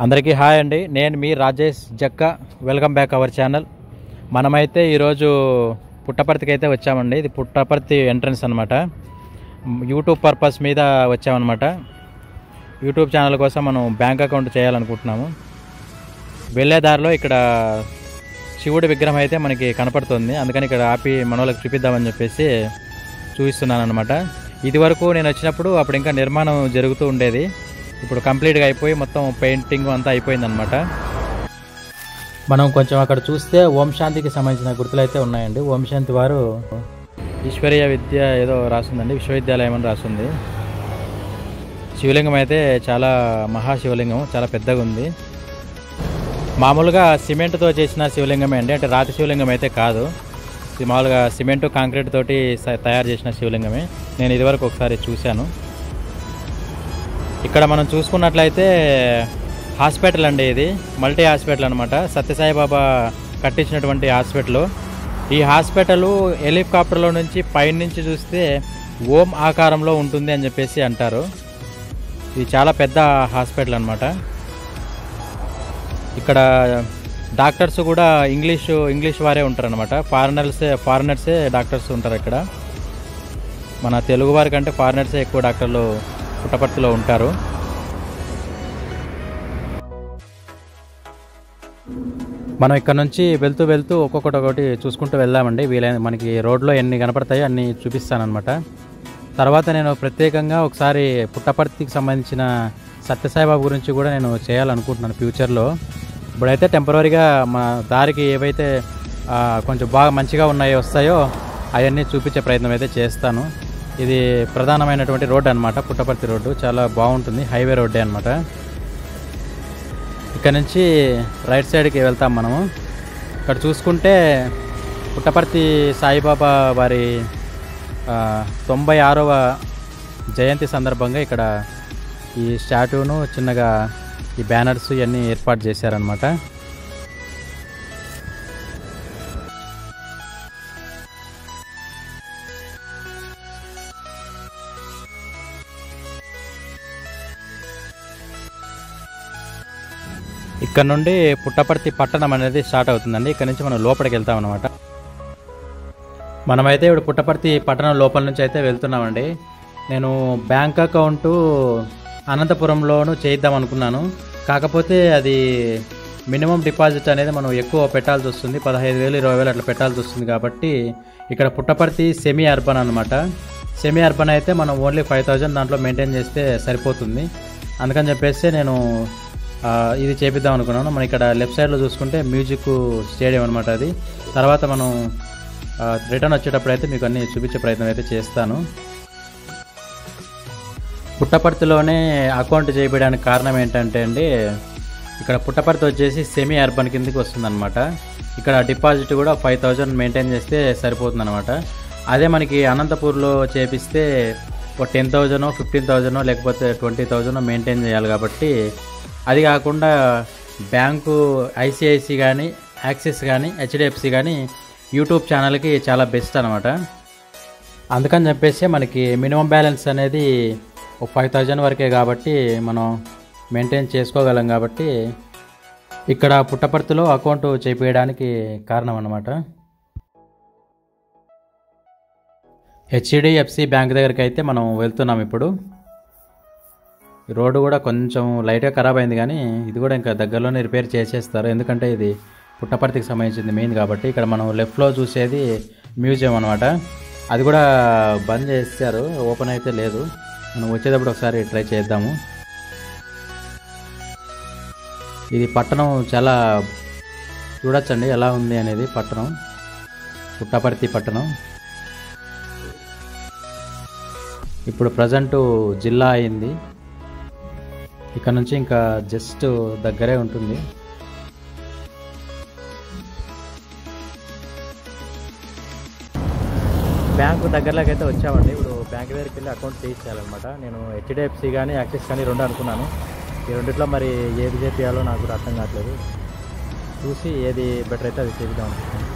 అందరికీ హాయ్ అండి నేను మీ Rajesh Jakka welcome back our channel మనమైతే ఈరోజు పుట్టపర్తికి అయితే వచ్చామండి ఇది పుట్టపర్తి ఎంట్రన్స్ అనమాట యూట్యూబ్ పర్పస్ మీద వచ్చామన్నమాట యూట్యూబ్ ఛానల్ కోసం మనం బ్యాంక్ అకౌంట్ చేయాలనుకుంటున్నాము వెళ్ళే దారిలో ఇక్కడ శివుడి విగ్రహం అయితే మనకి కనపడుతుంది అందుకని ఇక్కడ ఆపి మనోళ్ళకి చూపిద్దామని చెప్పేసి చూపిస్తున్నాను అనమాట ఇది వరకు నేను వచ్చినప్పుడు అప్పుడు ఇంకా నిర్మాణం జరుగుతూ ఉండేది ఇప్పుడు కంప్లీట్గా అయిపోయి మొత్తం పెయింటింగ్ అంతా అయిపోయిందనమాట మనం కొంచెం అక్కడ చూస్తే ఓం శాంతికి సంబంధించిన గుర్తులు అయితే ఉన్నాయండి ఓం శాంతి వారు ఈశ్వరీయ విద్య ఏదో రాస్తుందండి విశ్వవిద్యాలయం అని రాస్తుంది శివలింగం అయితే చాలా మహాశివలింగం చాలా పెద్దగా ఉంది మామూలుగా సిమెంట్తో చేసిన శివలింగమే అండి అంటే రాతి శివలింగం అయితే కాదు ఇది మామూలుగా సిమెంట్ కాంక్రీట్ తోటి స- తయారు చేసిన శివలింగమే నేను ఇదివరకు ఒకసారి చూశాను ఇక్కడ మనం చూసుకున్నట్లయితే హాస్పిటల్ అండి ఇది మల్టీ హాస్పిటల్ అనమాట సత్యసాయిబాబా కట్టించినటువంటి హాస్పిటల్ ఈ హాస్పిటల్ హెలికాప్టర్లో నుంచి పైన నుంచి చూస్తే ఓం ఆకారంలో ఉంటుంది అని చెప్పేసి అంటారు ఇది చాలా పెద్ద హాస్పిటల్ అనమాట ఇక్కడ డాక్టర్స్ కూడా ఇంగ్లీష్ ఇంగ్లీష్ వారే ఉంటారు అనమాట ఫారినర్సే ఫారినర్సే డాక్టర్స్ ఉంటారు ఇక్కడ మన తెలుగు వారి కంటే ఫారినర్సే ఎక్కువ డాక్టర్లు పుట్టపర్తిలో ఉంటారు మనం ఇక్కడ నుంచి వెళ్తూ వెళ్తూ ఒక్కొక్కటి ఒకటి చూసుకుంటూ వెళ్దామండి వీలైన మనకి రోడ్లో ఎన్ని కనపడతాయో అన్ని చూపిస్తానమాట తర్వాత నేను ప్రత్యేకంగా ఒకసారి పుట్టపర్తికి సంబంధించిన సత్యసాయిబాబు గురించి కూడా నేను చేయాలనుకుంటున్నాను ఫ్యూచర్లో ఇప్పుడైతే టెంపరీగా మా దారికి ఏవైతే ఆ, కొంచెం బాగా మంచిగా ఉన్నాయో వస్తాయో అవన్నీ చూపించే ప్రయత్నం అయితే చేస్తాను ఇది ప్రధానమైనటువంటి రోడ్డు అనమాట పుట్టపర్తి రోడ్డు చాలా బాగుంటుంది హైవే రోడ్డే అనమాట ఇక్కడ నుంచి రైట్ సైడ్కి వెళ్తాం మనము ఇక్కడ చూసుకుంటే పుట్టపర్తి సాయిబాబా వారి ఆ, తొంభై ఆరవ జయంతి సందర్భంగా ఇక్కడ ఈ స్టాట్యూను చిన్నగా ఈ బ్యానర్స్ ఇవన్నీ ఏర్పాటు చేశారనమాట ఇక్కడ నుండి పుట్టపర్తి పట్టణం అనేది స్టార్ట్ అవుతుందండి ఇక్కడ నుంచి మనం లోపలికి వెళ్తాం అనమాట మనమైతే ఇప్పుడు పుట్టపర్తి పట్టణం లోపల నుంచి అయితే వెళ్తున్నామండి నేను బ్యాంక్ అకౌంటు అనంతపురంలోనూ చేయిద్దాం అనుకున్నాను కాకపోతే అది మినిమం డిపాజిట్ అనేది మనం ఎక్కువ పెట్టాల్సి వస్తుంది పదహైదు వేలు ఇరవై వేలు అట్లా పెట్టాల్సి వస్తుంది కాబట్టి ఇక్కడ పుట్టపర్తి సెమీ అర్బన్ అనమాట సెమీ అర్బన్ అయితే మనం ఓన్లీ ఫైవ్ థౌజండ్ దాంట్లో మెయింటైన్ చేస్తే సరిపోతుంది అందుకని చెప్పేసి నేను ఆ, ఇది చేపిద్దాం అనుకున్నాను మనం ఇక్కడ లెఫ్ట్ సైడ్లో చూసుకుంటే మ్యూజిక్ స్టేడియం అనమాట అది తర్వాత మనం ఆ, రిటర్న్ వచ్చేటప్పుడు అయితే మీకు అన్ని చూపించే ప్రయత్నం అయితే చేస్తాను పుట్టపర్తిలోనే అకౌంట్ చేయడానికి కారణం ఏంటంటే అండి ఇక్కడ పుట్టపర్తి వచ్చేసి సెమీ అర్బన్ కిందకి వస్తుందన్నమాట ఇక్కడ డిపాజిట్ కూడా ఫైవ్ థౌజండ్ మెయింటైన్ చేస్తే సరిపోతుందన్నమాట అదే మనకి అనంతపూర్లో చేపిస్తే ఒక టెన్ థౌజండ్ ఫిఫ్టీన్ థౌజండ్ లేకపోతే ట్వంటీ థౌజండ్ మెయింటైన్ చేయాలి కాబట్టి అది కాకుండా బ్యాంకు ఐసిఐసి కానీ యాక్సిస్ కానీ హెచ్డిఎఫ్సి కానీ యూట్యూబ్ ఛానల్కి చాలా బెస్ట్ అనమాట అందుకని చెప్పేసి మనకి మినిమం బ్యాలెన్స్ అనేది ఒక ఫైవ్ థౌజండ్ వరకే కాబట్టి మనం మెయింటైన్ చేసుకోగలం కాబట్టి ఇక్కడ పుట్టపర్తిలో అకౌంట్ చేపించడానికి కారణం అన్నమాట హెచ్డిఎఫ్సి బ్యాంక్ దగ్గరికి అయితే మనం వెళ్తున్నాం ఇప్పుడు ఈ రోడ్డు కూడా కొంచెం లైట్గా ఖరాబ్ అయింది కానీ ఇది కూడా ఇంకా దగ్గరలోనే రిపేర్ చేసేస్తారు ఎందుకంటే ఇది పుట్టపర్తికి సంబంధించింది మెయిన్ కాబట్టి ఇక్కడ మనం లెఫ్ట్లో చూసేది మ్యూజియం అనమాట అది కూడా బంద్ చేశారు ఓపెన్ అయితే లేదు మనం వచ్చేటప్పుడు ఒకసారి ట్రై చేద్దాము ఇది పట్టణం చాలా చూడొచ్చండి ఎలా ఉంది అనేది పట్టణం పుట్టపర్తి పట్టణం ఇప్పుడు ప్రజెంట్ జిల్లా అయింది ఇక్కడ నుంచి ఇంకా జస్ట్ దగ్గరే ఉంటుంది బ్యాంకు దగ్గరలోకి అయితే వచ్చామండి ఇప్పుడు బ్యాంక్ దగ్గరికి వెళ్ళి అకౌంట్ చేయించాలన్నమాట నేను హెచ్డిఎఫ్సి కానీ యాక్సిస్ కానీ రెండు అనుకున్నాను ఈ రెండిట్లో మరి ఏది చేపియాలో నాకు కూడా అర్థం కావట్లేదు చూసి ఏది బెటర్ అయితే అది చేద్దాం అనుకుంటున్నాను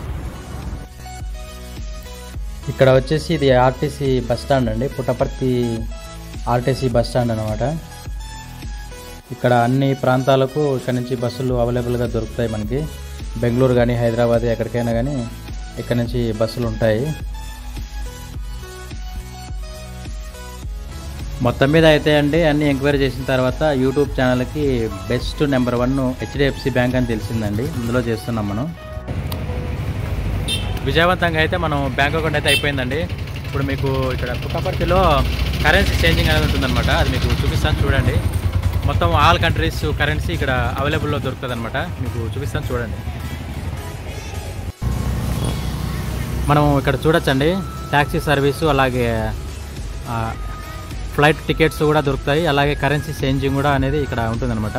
ఇక్కడ వచ్చేసి ఇది ఆర్టీసీ బస్ స్టాండ్ అండి పుట్టపర్తి ఆర్టీసీ బస్ స్టాండ్ అనమాట ఇక్కడ అన్ని ప్రాంతాలకు ఇక్కడ నుంచి బస్సులు అవైలబుల్గా దొరుకుతాయి మనకి బెంగళూరు కానీ హైదరాబాద్ ఎక్కడికైనా కానీ ఇక్కడ నుంచి బస్సులు ఉంటాయి మొత్తం మీద అయితే అండి అన్ని ఎంక్వైరీ చేసిన తర్వాత యూట్యూబ్ ఛానల్కి best number one HDFC bank అని తెలిసిందండి ఇందులో చేస్తున్నాం మనం విజయవంతంగా అయితే మనం బ్యాంక్ అకౌంట్ అయితే అయిపోయిందండి ఇప్పుడు మీకు ఇక్కడ పుట్టపర్తిలో కరెన్సీ చేంజింగ్ అనేది ఉంటుందన్నమాట అది మీకు చూపిస్తాను చూడండి మొత్తం ఆల్ కంట్రీస్ కరెన్సీ ఇక్కడ అవైలబుల్లో దొరుకుతుంది అనమాట మీకు చూపిస్తాను చూడండి మనం ఇక్కడ చూడొచ్చండి ట్యాక్సీ సర్వీసు అలాగే ఆ, ఫ్లైట్ టికెట్స్ కూడా దొరుకుతాయి అలాగే కరెన్సీ చేంజింగ్ కూడా అనేది ఇక్కడ ఉంటుందన్నమాట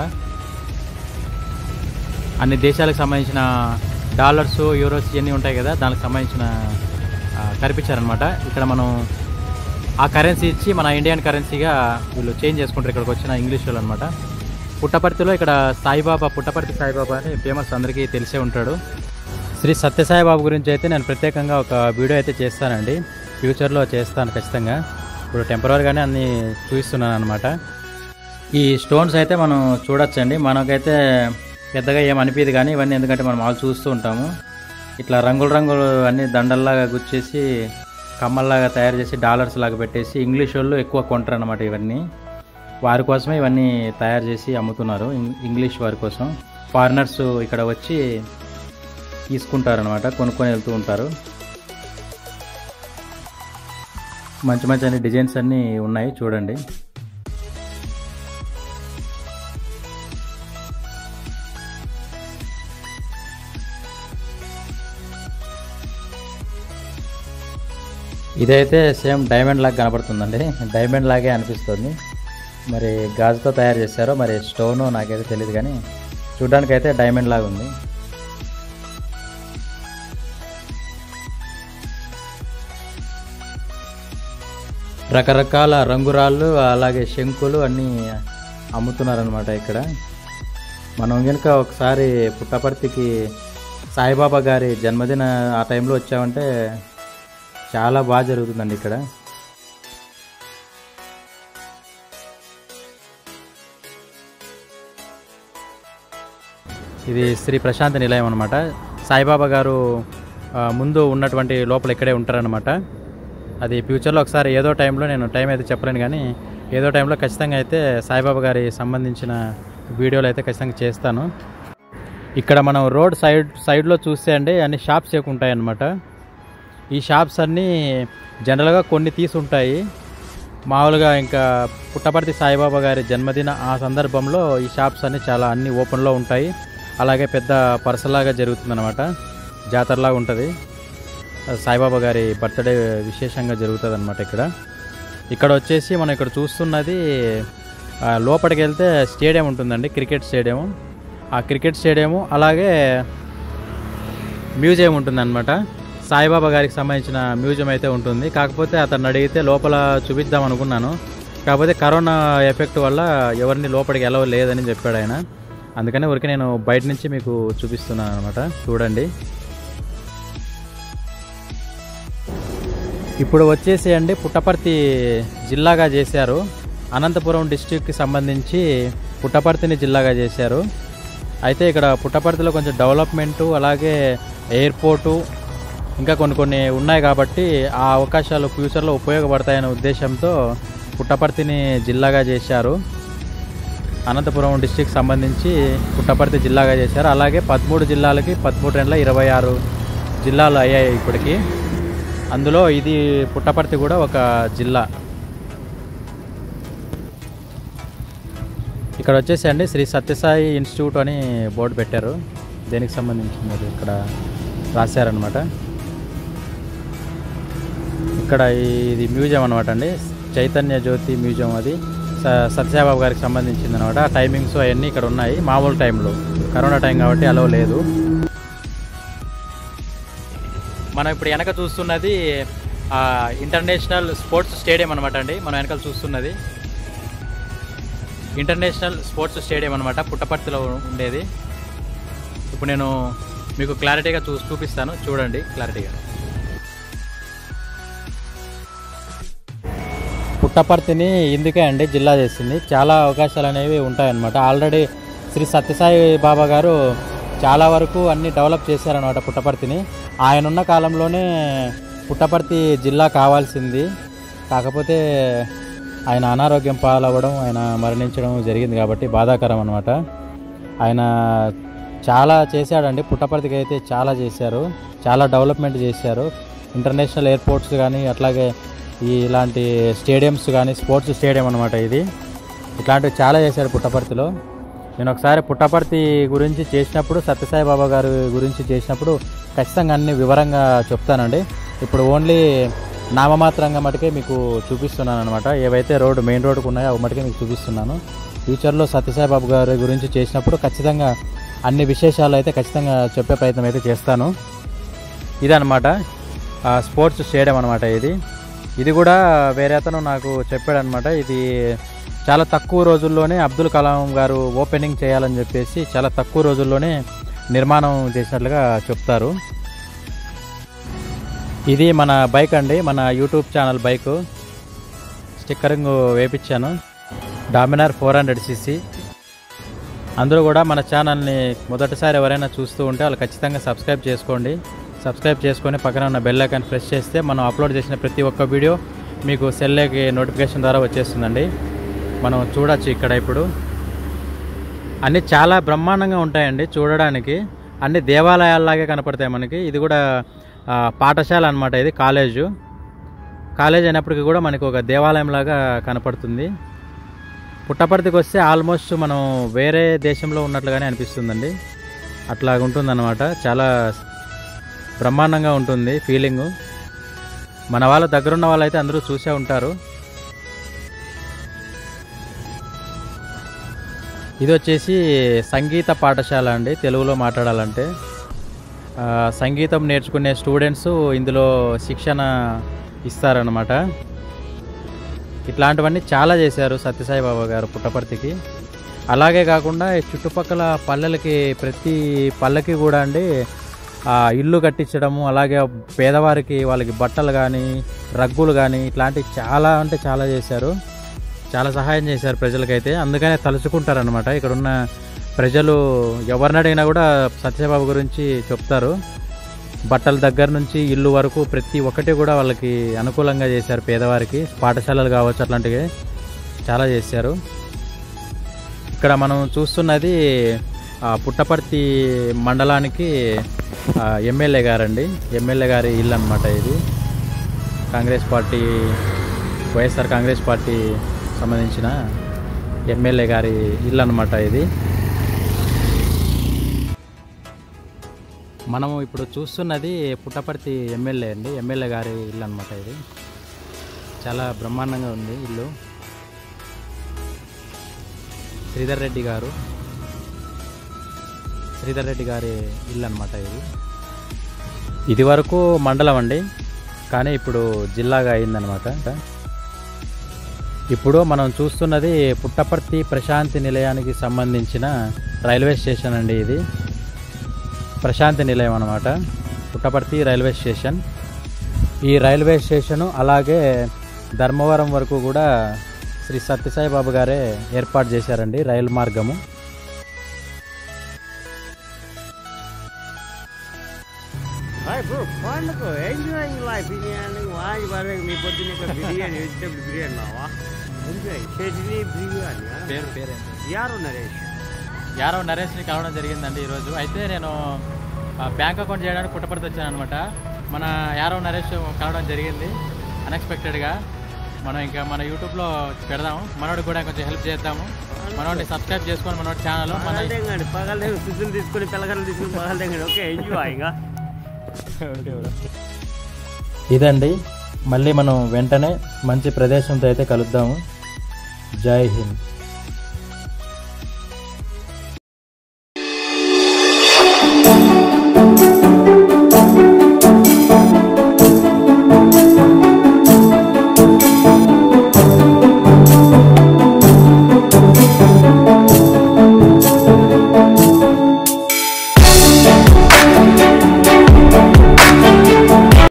అన్ని దేశాలకు సంబంధించిన డాలర్స్ యూరోస్ ఇవన్నీ ఉంటాయి కదా దానికి సంబంధించిన ఆ, కనిపించారనమాట ఇక్కడ మనం ఆ కరెన్సీ ఇచ్చి మన ఇండియన్ కరెన్సీగా వీళ్ళు చేంజ్ చేసుకుంటారు ఇక్కడికి వచ్చిన ఇంగ్లీష్ వాళ్ళు అనమాట పుట్టపర్తిలో ఇక్కడ సాయిబాబా పుట్టపర్తి సాయిబాబా అని ఫేమస్ అందరికీ తెలిసే ఉంటాడు శ్రీ సత్యసాయిబాబు గురించి అయితే నేను ప్రత్యేకంగా ఒక వీడియో అయితే చేస్తానండి ఫ్యూచర్లో చేస్తాను ఖచ్చితంగా ఇప్పుడు టెంపరీగానే అన్నీ చూపిస్తున్నాను అనమాట ఈ స్టోన్స్ అయితే మనం చూడొచ్చండి మనకైతే పెద్దగా ఏం అనిపించదు కానీ ఇవన్నీ ఎందుకంటే మనం వాళ్ళు చూస్తూ ఉంటాము ఇట్లా రంగులు రంగులు అన్ని దండల్లాగా గుచ్చేసి కమ్మల్లాగా తయారు చేసి డాలర్స్ లాగా పెట్టేసి ఇంగ్లీష్ వాళ్ళు ఎక్కువ కొంటారు అనమాట ఇవన్నీ వారి కోసమే ఇవన్నీ తయారు చేసి అమ్ముతున్నారు ఇం- ఇంగ్లీష్ వారి కోసం ఫారినర్స్ ఇక్కడ వచ్చి తీసుకుంటారనమాట కొనుక్కొని వెళ్తూ ఉంటారు మంచి మంచి అన్ని డిజైన్స్ అన్నీ ఉన్నాయి చూడండి ఇదైతే సేమ్ డైమండ్ లాగా కనపడుతుందండి డైమండ్ లాగే అనిపిస్తుంది మరి గాజుతో తయారు చేశారో మరి స్టోను నాకైతే తెలియదు కానీ చూడడానికి అయితే డైమండ్ లాగా ఉంది రకరకాల రంగురాళ్ళు అలాగే శంకులు అన్నీ అమ్ముతున్నారనమాట ఇక్కడ మనం కనుక ఒకసారి పుట్టపర్తికి సాయిబాబా గారి జన్మదిన ఆ టైంలో వచ్చామంటే చాలా బాగా జరుగుతుందండి ఇక్కడ ఇది శ్రీ ప్రశాంత్ నిలయం అనమాట సాయిబాబా గారు ఆ, ముందు ఉన్నటువంటి లోపల ఇక్కడే ఉంటారనమాట అది ఫ్యూచర్లో ఒకసారి ఏదో టైంలో నేను టైం అయితే చెప్పలేను కానీ ఏదో టైంలో ఖచ్చితంగా అయితే సాయిబాబా గారి సంబంధించిన వీడియోలు అయితే ఖచ్చితంగా చేస్తాను ఇక్కడ మనం రోడ్ సైడ్ సైడ్లో చూస్తే అండి అన్ని షాప్స్ ఎక్కువ ఉంటాయి అన్నమాట ఈ షాప్స్ అన్నీ జనరల్గా కొన్ని తీసి ఉంటాయి మామూలుగా ఇంకా పుట్టపర్తి సాయిబాబా గారి జన్మదిన ఆ సందర్భంలో ఈ షాప్స్ అన్నీ చాలా అన్ని ఓపెన్లో ఉంటాయి అలాగే పెద్ద పరసలాగా జరుగుతుందన్నమాట జాతరలాగా ఉంటుంది సాయిబాబా గారి బర్త్డే విశేషంగా జరుగుతుంది అనమాట ఇక్కడ ఇక్కడ వచ్చేసి మనం ఇక్కడ చూస్తున్నది ఆ, లోపలికి వెళ్తే స్టేడియం ఉంటుందండి క్రికెట్ స్టేడియం ఆ క్రికెట్ స్టేడియము అలాగే మ్యూజియం ఉంటుందన్నమాట సాయిబాబా గారికి సంబంధించిన మ్యూజియం అయితే ఉంటుంది కాకపోతే అతన్ని అడిగితే లోపల చూపిద్దాం అనుకున్నాను కాకపోతే కరోనా ఎఫెక్ట్ వల్ల ఎవరిని లోపలికి ఎలా లేదని చెప్పాడు ఆయన అందుకనే ఊరికి నేను బయట నుంచి మీకు చూపిస్తున్నాను అనమాట చూడండి ఇప్పుడు వచ్చేసి అండి పుట్టపర్తి జిల్లాగా చేశారు అనంతపురం డిస్టిక్కి సంబంధించి పుట్టపర్తిని జిల్లాగా చేశారు అయితే ఇక్కడ పుట్టపర్తిలో కొంచెం డెవలప్మెంటు అలాగే ఎయిర్పోర్టు ఇంకా కొన్ని కొన్ని ఉన్నాయి కాబట్టి ఆ అవకాశాలు ఫ్యూచర్లో ఉపయోగపడతాయనే ఉద్దేశంతో పుట్టపర్తిని జిల్లాగా చేశారు అనంతపురం డిస్టిక్ సంబంధించి పుట్టపర్తి జిల్లాగా చేశారు అలాగే పదమూడు జిల్లాలకి పదమూడు రెండుల ఇరవై ఆరు జిల్లాలు అయ్యాయి ఇప్పటికి అందులో ఇది పుట్టపర్తి కూడా ఒక జిల్లా ఇక్కడ వచ్చేసి అండి శ్రీ సత్యసాయి ఇన్స్టిట్యూట్ అని బోర్డు పెట్టారు దేనికి సంబంధించినది ఇక్కడ రాశారనమాట ఇక్కడ ఇది మ్యూజియం అనమాట అండి చైతన్య జ్యోతి మ్యూజియం అది స- సత్యసాయిబాబు గారికి సంబంధించింది అనమాట టైమింగ్స్ అవన్నీ ఇక్కడ ఉన్నాయి మామూలు టైంలో కరోనా టైం కాబట్టి అలో లేదు మనం ఇప్పుడు వెనక చూస్తున్నది ఆ, ఇంటర్నేషనల్ స్పోర్ట్స్ స్టేడియం అనమాట అండి మనం వెనకాల చూస్తున్నది ఇంటర్నేషనల్ స్పోర్ట్స్ స్టేడియం అనమాట పుట్టపర్తిలో ఉండేది ఇప్పుడు నేను మీకు క్లారిటీగా చూ చూపిస్తాను చూడండి క్లారిటీగా పుట్టపర్తిని ఇందుకే అండి జిల్లా చేసింది చాలా అవకాశాలు అనేవి ఉంటాయన్నమాట ఆల్రెడీ శ్రీ సత్యసాయి బాబా గారు చాలా వరకు అన్ని డెవలప్ చేశారనమాట పుట్టపర్తిని ఆయన ఉన్న కాలంలోనే పుట్టపర్తి జిల్లా కావాల్సింది కాకపోతే ఆయన అనారోగ్యం పాలవ్వడం ఆయన మరణించడం జరిగింది కాబట్టి బాధాకరం అనమాట ఆయన చాలా చేశాడండి పుట్టపర్తికి అయితే చాలా చేశారు చాలా డెవలప్మెంట్ చేశారు ఇంటర్నేషనల్ ఎయిర్పోర్ట్స్ కానీ అట్లాగే ఈ ఇలాంటి స్టేడియంస్ కానీ స్పోర్ట్స్ స్టేడియం అనమాట ఇది ఇట్లాంటివి చాలా చేశారు పుట్టపర్తిలో నేను ఒకసారి పుట్టపర్తి గురించి చేసినప్పుడు సత్యసాయి బాబా గారి గురించి చేసినప్పుడు ఖచ్చితంగా అన్ని వివరంగా చెప్తానండి ఇప్పుడు ఓన్లీ నామమాత్రంగా మటుకే మీకు చూపిస్తున్నాను అనమాట ఏవైతే రోడ్డు మెయిన్ రోడ్డుకు ఉన్నాయో అవి మటుకే మీకు చూపిస్తున్నాను ఫ్యూచర్లో సత్యసాయి బాబు గారి గురించి చేసినప్పుడు ఖచ్చితంగా అన్ని విశేషాలు అయితే ఖచ్చితంగా చెప్పే ప్రయత్నం అయితే చేస్తాను ఇదనమాట ఆ స్పోర్ట్స్ స్టేడియం అనమాట ఇది ఇది కూడా వేరే అతను నాకు చెప్పాడనమాట ఇది చాలా తక్కువ రోజుల్లోనే అబ్దుల్ కలాం గారు ఓపెనింగ్ చేయాలని చెప్పేసి చాలా తక్కువ రోజుల్లోనే నిర్మాణం చేసినట్లుగా చెప్తారు ఇది మన బైక్ అండి మన యూట్యూబ్ ఛానల్ బైక్ స్టిక్కరింగ్ వేపించాను డామినార్ ఫోర్ హండ్రెడ్ సీసీ అందరూ కూడా మన ఛానల్ని మొదటిసారి ఎవరైనా చూస్తూ ఉంటే వాళ్ళు ఖచ్చితంగా సబ్స్క్రైబ్ చేసుకోండి సబ్స్క్రైబ్ చేసుకొని పక్కన ఉన్న బెల్ ఐకాన్ ప్రెస్ చేస్తే మనం అప్లోడ్ చేసిన ప్రతి ఒక్క వీడియో మీకు సెల్లోకి నోటిఫికేషన్ ద్వారా వచ్చేస్తుందండి మనం చూడొచ్చు ఇక్కడ ఇప్పుడు అన్నీ చాలా బ్రహ్మాండంగా ఉంటాయండి చూడడానికి అన్ని దేవాలయాల్లాగే కనపడతాయి మనకి ఇది కూడా ఆ, పాఠశాల అనమాట ఇది కాలేజు కాలేజ్ అయినప్పటికీ కూడా మనకి ఒక దేవాలయం లాగా కనపడుతుంది పుట్టపర్తికి వస్తే ఆల్మోస్ట్ మనం వేరే దేశంలో ఉన్నట్లుగానే అనిపిస్తుందండి అట్లా ఉంటుందన్నమాట చాలా బ్రహ్మాండంగా ఉంటుంది ఫీలింగు మన వాళ్ళ దగ్గరున్న వాళ్ళైతే అందరూ చూసే ఉంటారు ఇది వచ్చేసి సంగీత పాఠశాల అండి తెలుగులో మాట్లాడాలంటే ఆ, సంగీతం నేర్చుకునే స్టూడెంట్స్ ఇందులో శిక్షణ ఇస్తారనమాట ఇట్లాంటివన్నీ చాలా చేశారు సత్యసాయి బాబా గారు పుట్టపర్తికి అలాగే కాకుండా ఈ చుట్టుపక్కల పల్లెలకి ప్రతి పల్లెకి కూడా అండి ఆ, ఇల్లు కట్టించడము అలాగే పేదవారికి వాళ్ళకి బట్టలు కానీ రగ్గులు కానీ ఇట్లాంటివి చాలా అంటే చాలా చేశారు చాలా సహాయం చేశారు ప్రజలకైతే అందుకనే తలుచుకుంటారనమాట ఇక్కడ ఉన్న ప్రజలు ఎవరిని అడిగినా కూడా సత్యబాబు గురించి చెప్తారు బట్టల దగ్గర నుంచి ఇల్లు వరకు ప్రతి ఒక్కటి కూడా వాళ్ళకి అనుకూలంగా చేశారు పేదవారికి పాఠశాలలు కావచ్చు అట్లాంటివి చాలా చేశారు ఇక్కడ మనం చూస్తున్నది ఆ, పుట్టపర్తి మండలానికి ఆ, ఎమ్మెల్యే గారండి ఎమ్మెల్యే గారి ఇల్లు అనమాట ఇది Congress party YSR Congress party సంబంధించిన ఎమ్మెల్యే గారి ఇల్లు అనమాట ఇది మనము ఇప్పుడు చూస్తున్నది పుట్టపర్తి ఎమ్మెల్యే అండి ఎమ్మెల్యే గారి ఇల్లు అనమాట ఇది చాలా బ్రహ్మాండంగా ఉంది ఇల్లు శ్రీధర్ రెడ్డి గారు శ్రీధర్ రెడ్డి గారి ఇల్లు అనమాట ఇది ఇది వరకు మండలం అండి కానీ ఇప్పుడు జిల్లాగా అయిందనమాట ఇప్పుడు మనం చూస్తున్నది పుట్టపర్తి ప్రశాంతి నిలయానికి సంబంధించిన రైల్వే స్టేషన్ అండి ఇది ప్రశాంతి నిలయం అనమాట పుట్టపర్తి రైల్వే స్టేషన్ ఈ రైల్వే స్టేషను అలాగే ధర్మవరం వరకు కూడా శ్రీ సత్యసాయి బాబు గారే ఏర్పాటు చేశారండి రైలు మార్గము Hi bro, పండుగ ఎంజాయింగ్ లైఫ్ ఇది వాయి వారే మీ పొద్దున్న ఇక్కడ బిర్యానీ వెజిటబుల్ బిర్యానీ నావా ఎంజాయ్ షెడ్లీ బిర్యానీ పేరు పేరే యారు నరేష్ యారవ్ నరేష్ని కలవడం జరిగిందండి ఈరోజు అయితే నేను ఆ, బ్యాంక్ అకౌంట్ చేయడానికి పుట్టపర్తి వచ్చాను అనమాట మన యారవ్ నరేష్ కలవడం జరిగింది అన్ఎక్స్పెక్టెడ్గా మనం ఇంకా మన యూట్యూబ్లో పెడదాము మనోడికి కూడా కొంచెం హెల్ప్ చేద్దాము మనోడిని సబ్స్క్రైబ్ చేసుకొని మనోడి ఛానల్ మన పగలు తెంగండి పగలు తెంగ సుద్దులు తీసుకొని పిల్లగలు తీసుకొని పగలు తెంగండి ఓకే ఎంజాయ్ ఇంకా ఇదండి మళ్ళీ మనం వెంటనే మంచి ప్రదేశంతో అయితే కలుద్దాము జై హింద్